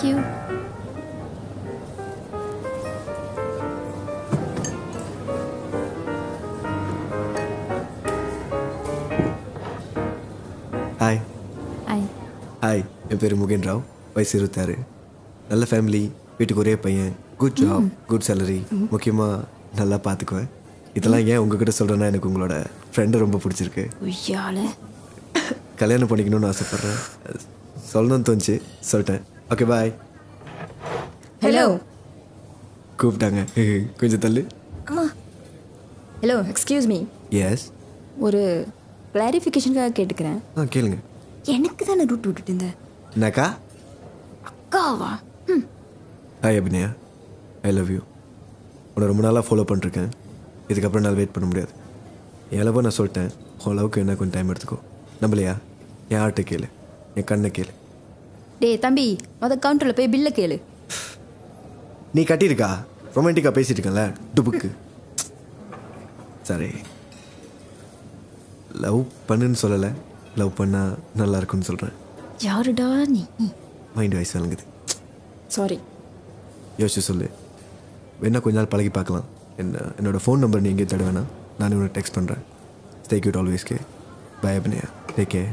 Thank you hi I hi என் பேர் முகேன் ராவ் வயசு இருபத்தாறு நல்ல ஃபேமிலி வீட்டுக்கு ஒரே பையன் குட் ஜாப் குட் சேலரி முக்கியமாக நல்லா பார்த்துக்குவேன் இதெல்லாம் ஏன் உங்ககிட்ட சொல்கிறேன்னா எனக்கு உங்களோட ஃப்ரெண்டை ரொம்ப பிடிச்சிருக்கு உய்யால கல்யாணம் பண்ணிக்கணும்னு ஆசைப்பட்றேன் சொல்லணும்னு தோணுச்சு சொல்லிட்டேன் ஓகே பாய் ஹலோ கூப்பிட்டாங்க கொஞ்சம் தள்ளு ஹலோ எக்ஸ்கியூஸ் மீ எஸ் ஒரு கிளாரிஃபிகேஷனுக்காக கேட்டுக்கிறேன் ஆ கேளுங்க எனக்கு தானே ரூட் விட்டுட்டு இருந்த என்னக்கா அக்காவா hi Abhinaya I love you உன்னை ரொம்ப நாளாக ஃபாலோ பண்ணிருக்கேன் இதுக்கப்புறம் நான் வெயிட் பண்ண முடியாது என் லவ் நான் சொல்லிட்டேன் உன் லவ்க்கு என்ன கொஞ்சம் டைம் எடுத்துக்கோ நம்பலையா என் ஆட்டை கேளு என் கண்ணை கேளு டேய் தம்பி மொதல் கவுண்டரில் போய் பில்லை கேளு நீ கட்டியிருக்கா ரொமான்டிக்காக பேசிட்டு இருக்கேன்ல டுபுக்கு சரி லவ் பண்ணுன்னு சொல்லலை லவ் பண்ணால் நல்லா இருக்கும்னு சொல்கிறேன் யாருடா நீ மைண்ட் வாய்ஸ் விளங்குது சாரி யோசிச்சு சொல்லு வேணா கொஞ்ச நாள் பழகி பார்க்கலாம் என்ன என்னோட ஃபோன் நம்பர் நீ எங்கேயும் தட வேணாம் நான் உனக்கு டெக்ஸ்ட் பண்ணுறேன் stay cute always K bye Abhinaya take care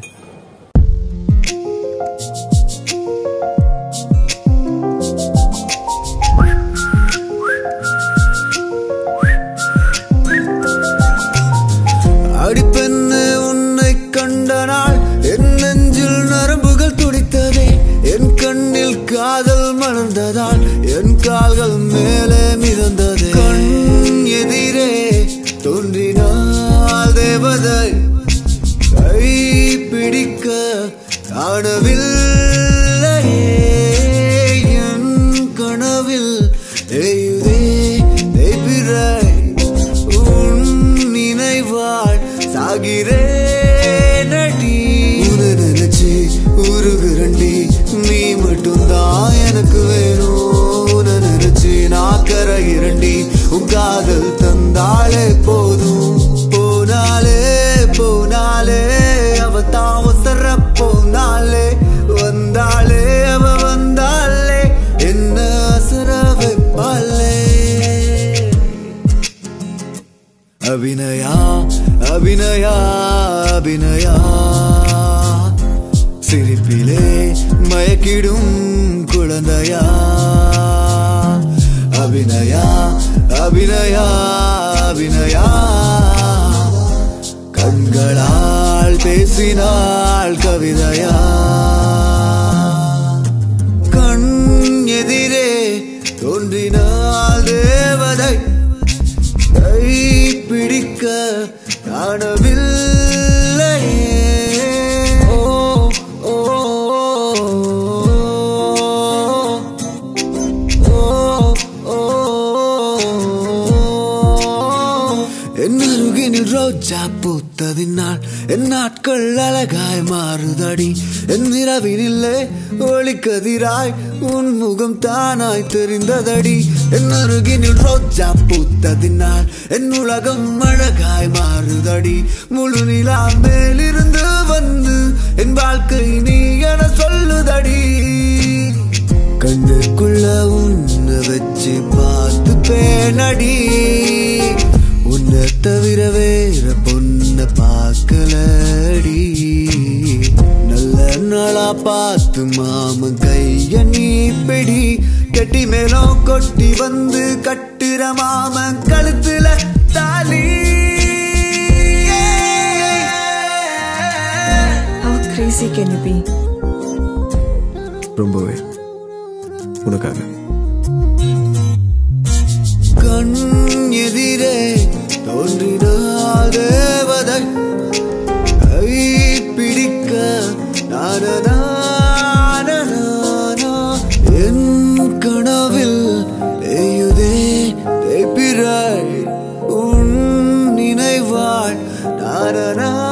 அடிப்பெண்ணு உன்னை கண்ட நாள் என் நெஞ்சில் நரம்புகள் துடித்ததே என் கண்ணில் காதல் மலர்ந்ததால் என் கால்கள் மேலே மிதந்தது கண் எதிரே தோன்றினாள் தேவதை கை பிடிக்க காணவில்லையே என் கனவில் எய்தே தேய்பிறை உன் நினைவாள் சாகிறேன் அடி உன்னை நினைச்சு உருகுரண்டி நீ மட்டும்தான் எனக்கு வேணும் உன்னை நினைச்சு நான் கரையிரண்டி உன் காதல் தந்தாலே போதும் போனாலே போனாலே அவ தாவசர போனாலே வந்தாலே அவ வந்தாலே என்ன அசர வைப்பாளே அபிநயா அபிநயா அபிநயா சிரிப்பிலே மயக்கிடும் குழந்தையா அபிநயா அபிநயா அபிநயா கண்களால் பேசினாள் கவிதையா கண் எதிரே தோன்றினாள் தேவதை கை பிடிக்க காணவில்லையே ஓ ஓ ஓ என் அருகினில் ரோஜா பூத்ததினால் என் நாட்கள் அழகாய் மாறுதடி என் நிறவினில்லே ஒளிக்கதிராய் உன் முகம் தானாய் தெரிந்ததடி என் அருகினில் ரோஜா பூத்ததினால் என் உலகம் அழகாய் மாறுதடி முழு நிலா மேலிருந்து வந்து என் வாழ்க்கை நீ என சொல்லுதடி கண்ணுக்குள்ள உன்னை வச்சு பார்த்து பேனடி உன்னை தவிர வேற பொண்ண பார்க்கலடி நல்ல நாளா பார்த்து மாமன் கைய நீ பிடி கெட்டி மேலும் கொட்டி வந்து கட்டுற மாமன் கழுத்துல தாலி How crazy can you be? ரொம்பவே உனக்காக கண் எதிரே தோன்றினாள் தேவதை கை பிடிக்க நானா என் கனவில் எய்யுதே தேய்பிறை உன் நினைவாள் நானா